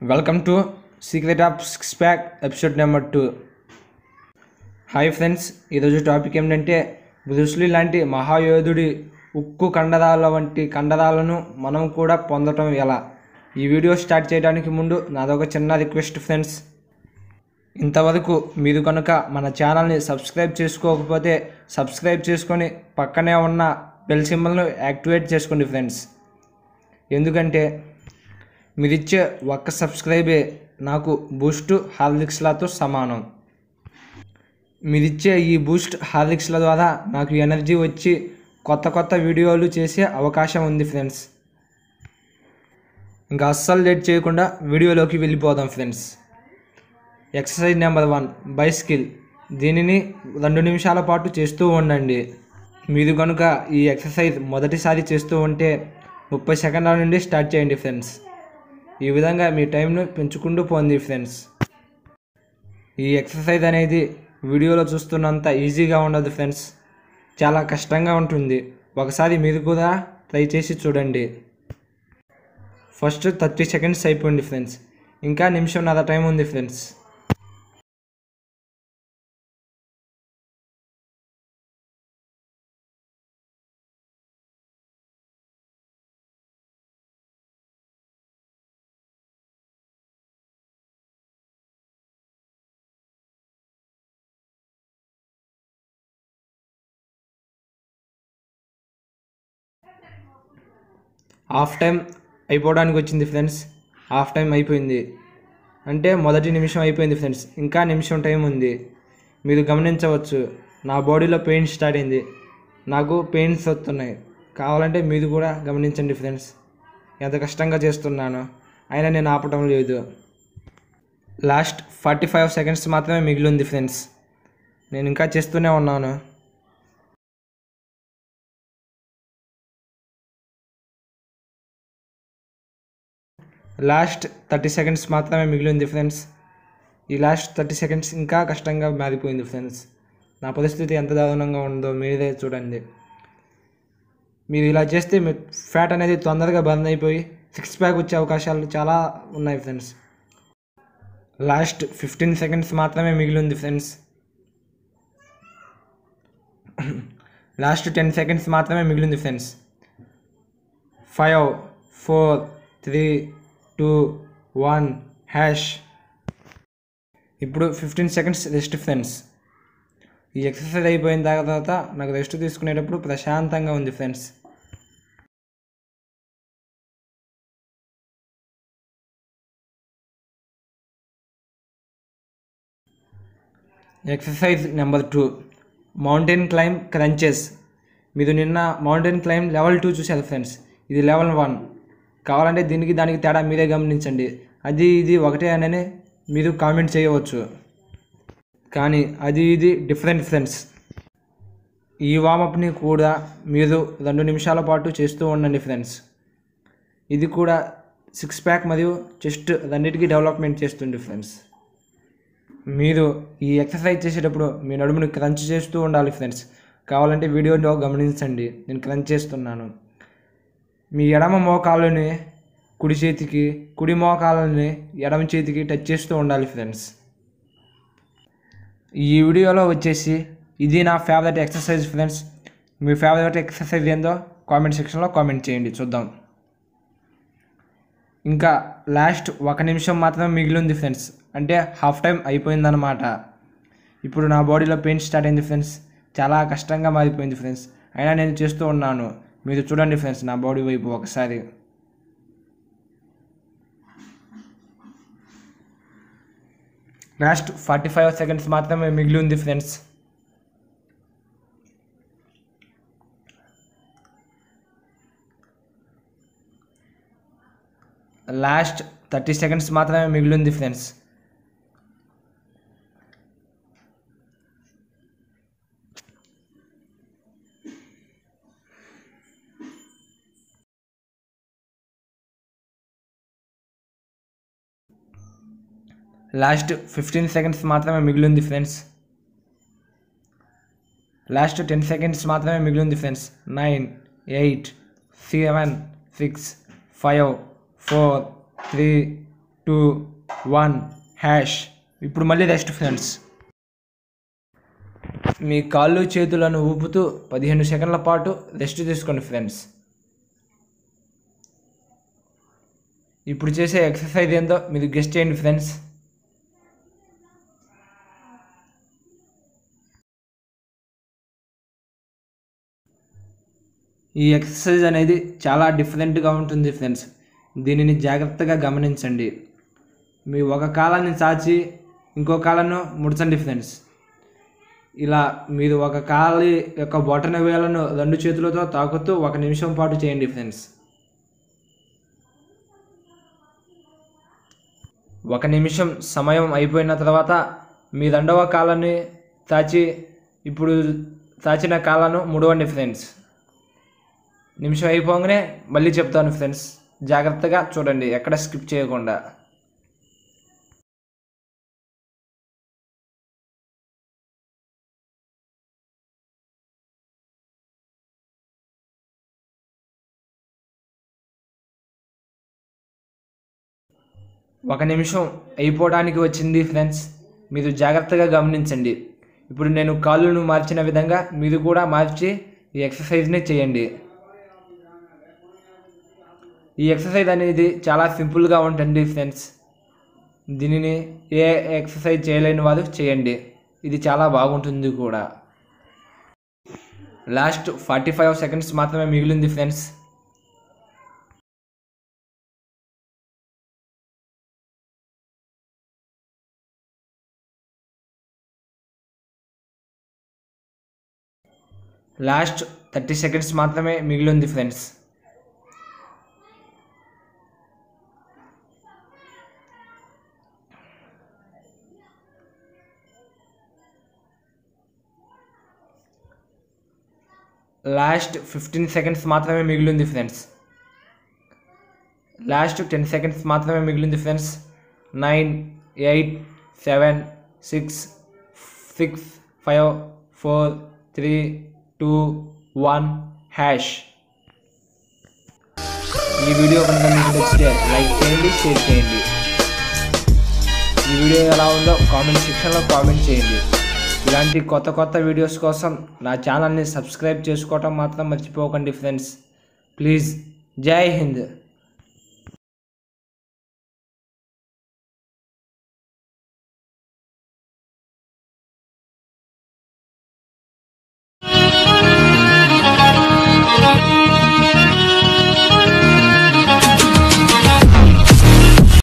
welcome to secret of six pack episode number two hi friends ఈరోజు topic ఏమిటంటే Bruce Lee లాంటి మహాయోధుడి ఉక్కు కండరాల వంటి కండరాలను మనం కూడా పొందటం ఎలా ఈ వీడియో స్టార్ట్ చేయడానికి ముందు నాదొక చిన్న రిక్వెస్ట్ ఫ్రెండ్స్ ఇంతవరకు మీరు కనుక మన ఛానల్ని సబ్స్క్రైబ్ చేసుకోకపోతే సబ్స్క్రైబ్ చేసుకొని పక్కనే ఉన్న బెల్ సింబల్ను యాక్టివేట్ చేసుకోండి ఫ్రెండ్స్ ఎందుకంటే మీరిచ్చే ఒక్క సబ్స్క్రైబే నాకు బూస్ట్ హార్లిక్స్లతో సమానం మీరిచ్చే ఈ బూస్ట్ హార్లిక్స్ల ద్వారా నాకు ఎనర్జీ వచ్చి కొత్త కొత్త వీడియోలు చేసే అవకాశం ఉంది ఫ్రెండ్స్ ఇంకా అస్సలు లేట్ చేయకుండా వీడియోలోకి వెళ్ళిపోదాం friends exercise number one bicycle దీనిని రెండు నిమిషాల పాటు చేస్తూ ఉండండి మీరు కనుక ఈ ఎక్సర్సైజ్ మొదటిసారి చేస్తూ ఉంటే ముప్పై సెకండ్ల నుండి స్టార్ట్ చేయండి ఫ్రెండ్స్ ఈ విధంగా మీ టైంను పెంచుకుంటూ పోండి ఫ్రెండ్స్ ఈ ఎక్సర్సైజ్ అనేది వీడియోలో చూస్తున్నంత ఈజీగా ఉండదు ఫ్రెండ్స్ చాలా కష్టంగా ఉంటుంది ఒకసారి మీరు కూడా ట్రై చేసి చూడండి ఫస్ట్ థర్టీ సెకండ్స్ అయిపోయింది ఫ్రెండ్స్ ఇంకా నిమిషంన్నర టైం ఉంది ఫ్రెండ్స్ హాఫ్ టైం అయిపోవడానికి వచ్చింది ఫ్రెండ్స్ హాఫ్ టైం అయిపోయింది అంటే మొదటి నిమిషం అయిపోయింది ఫ్రెండ్స్ ఇంకా నిమిషం టైం ఉంది మీరు గమనించవచ్చు నా బాడీలో పెయిన్ స్టార్ట్ అయింది నాకు పెయిన్స్ వస్తున్నాయి కావాలంటే మీరు కూడా గమనించండి ఫ్రెండ్స్ ఎంత కష్టంగా చేస్తున్నాను అయినా నేను ఆపటం లేదు లాస్ట్ ఫార్టీ ఫైవ్ సెకండ్స్ మాత్రమే మిగిలి ఉంది ఫ్రెండ్స్ నేను ఇంకా చేస్తూనే ఉన్నాను లాస్ట్ థర్టీ సెకండ్స్ మాత్రమే మిగిలింది ఫ్రెండ్స్ ఈ లాస్ట్ థర్టీ సెకండ్స్ ఇంకా కష్టంగా మారిపోయింది ఫ్రెండ్స్ నా పరిస్థితి ఎంత దారుణంగా ఉందో మీరే చూడండి మీరు ఇలా చేస్తే మీ ఫ్యాట్ అనేది తొందరగా బర్న్ అయిపోయి సిక్స్ ప్యాక్ వచ్చే అవకాశాలు చాలా ఉన్నాయి ఫ్రెండ్స్ లాస్ట్ ఫిఫ్టీన్ సెకండ్స్ మాత్రమే మిగిలింది ఫ్రెండ్స్ లాస్ట్ టెన్ సెకండ్స్ మాత్రమే మిగిలింది friends five four three two one hash ఇప్పుడు ఫిఫ్టీన్ సెకండ్స్ రెస్ట్ ఫ్రెండ్స్ ఈ ఎక్సర్సైజ్ అయిపోయిన తర్వాత నాకు రెస్ట్ తీసుకునేటప్పుడు ప్రశాంతంగా ఉంది friends exercise number two mountain climb crunches మీరు నిన్న మౌంటైన్ క్లైమ్ లెవెల్ టూ చూశారు ఫ్రెండ్స్ ఇది లెవెల్ వన్ కావాలంటే దీనికి దానికి తేడా మీరే గమనించండి అది ఇది ఒకటే అని మీరు కామెంట్ చేయవచ్చు కానీ అది ఇది డిఫరెంట్ ఫ్రెండ్స్ ఈ వామప్ని కూడా మీరు రెండు నిమిషాల పాటు చేస్తూ ఉండండి ఫ్రెండ్స్ ఇది కూడా సిక్స్ ప్యాక్ మరియు చెస్ట్ రెండింటికి డెవలప్మెంట్ చేస్తుంది ఫ్రెండ్స్ మీరు ఈ ఎక్సర్సైజ్ చేసేటప్పుడు మీ నడుముని క్రంచ్ చేస్తూ ఉండాలి ఫ్రెండ్స్ కావాలంటే వీడియోలో గమనించండి నేను క్రంచ్ చేస్తున్నాను మీ ఎడమ మోకాలని కుడి చేతికి కుడి మోకాలని ఎడమ చేతికి టచ్ చేస్తూ ఉండాలి ఫ్రెండ్స్ ఈ వీడియోలో వచ్చేసి ఇది నా ఫేవరెట్ ఎక్సర్సైజ్ ఫ్రెండ్స్ మీ ఫేవరెట్ ఎక్సర్సైజ్ ఏందో కామెంట్ సెక్షన్లో కామెంట్ చేయండి చూద్దాం ఇంకా లాస్ట్ ఒక నిమిషం మాత్రమే మిగిలింది ఫ్రెండ్స్ అంటే హాఫ్ టైం అయిపోయిందన్నమాట ఇప్పుడు నా బాడీలో పెయిన్ స్టార్ట్ అయింది ఫ్రెండ్స్ చాలా కష్టంగా మారిపోయింది ఫ్రెండ్స్ అయినా నేను చేస్తూ ఉన్నాను మీరు చూడండి ఫ్రెండ్స్ నా బాడీ వైపు ఒకసారి లాస్ట్ ఫార్టీ ఫైవ్ సెకండ్స్ మాత్రమే మిగిలి ఉంది ఫ్రెండ్స్ లాస్ట్ థర్టీ సెకండ్స్ మాత్రమే మిగిలి ఉంది ఫ్రెండ్స్ లాస్ట్ ఫిఫ్టీన్ సెకండ్స్ మాత్రమే మిగిలింది ఫ్రెండ్స్ లాస్ట్ టెన్ సెకండ్స్ మాత్రమే మిగిలింది friends nine eight seven six five four three two one hash ఇప్పుడు మళ్ళీ రెస్ట్ ఫ్రెండ్స్ మీ కాళ్ళు చేతులను ఊపుతూ పదిహేను సెకండ్ల పాటు రెస్ట్ తీసుకోండి ఫ్రెండ్స్ ఇప్పుడు చేసే ఎక్సర్సైజ్ ఏందో మీరు గెస్ట్ చేయండి ఫ్రెండ్స్ ఈ ఎక్సర్సైజ్ అనేది చాలా డిఫరెంట్గా ఉంటుంది ఫ్రెండ్స్ దీనిని జాగ్రత్తగా గమనించండి మీ ఒక కాలాన్ని చాచి ఇంకో కాలను ముడచండి ఫ్రెండ్స్ ఇలా మీరు ఒక కాలి యొక్క బొటన వేలను రెండు చేతులతో తాకుతూ ఒక నిమిషం పాటు చేయండి ఫ్రెండ్స్ ఒక నిమిషం సమయం అయిపోయిన తర్వాత మీ రెండవ కాలాన్ని తాచి ఇప్పుడు తాచిన కాలను ముడవండి ఫ్రెండ్స్ నిమిషం అయిపోగానే మళ్ళీ చెప్తాను ఫ్రెండ్స్ జాగ్రత్తగా చూడండి ఎక్కడ స్కిప్ చేయకుండా ఒక నిమిషం అయిపోవడానికి వచ్చింది ఫ్రెండ్స్ మీరు జాగ్రత్తగా గమనించండి ఇప్పుడు నేను కాళ్ళను మార్చిన విధంగా మీరు కూడా మార్చి ఈ ఎక్సర్సైజ్ని చేయండి ఈ ఎక్సర్సైజ్ అనేది చాలా సింపుల్గా ఉంటుంది ఫ్రెండ్స్ దీనిని ఏ ఎక్సర్సైజ్ చేయలేని వారు చేయండి ఇది చాలా బాగుంటుంది కూడా లాస్ట్ ఫార్టీ ఫైవ్ సెకండ్స్ మాత్రమే మిగిలింది ఫ్రెండ్స్ లాస్ట్ థర్టీ సెకండ్స్ మాత్రమే మిగిలింది ఫ్రెండ్స్ లాస్ట్ ఫిఫ్టీన్ సెకండ్స్ మాత్రమే మిగిలింది ఫ్రెండ్స్ లాస్ట్ టెన్ సెకండ్స్ మాత్రమే మిగిలింది friends nine eight seven six six five four three two one hash ఈ వీడియో కనుక మీకు నచ్చితే లైక్ చేయండి షేర్ చేయండి ఈ వీడియో ఎలా ఉందో కామెంట్ సెక్షన్లో కామెంట్ చేయండి ఇలాంటి కొత్త కొత్త వీడియోస్ కోసం నా ఛానల్ని సబ్స్క్రైబ్ చేసుకోవటం మాత్రం మర్చిపోకండి ఫ్రెండ్స్ ప్లీజ్ జై హింద్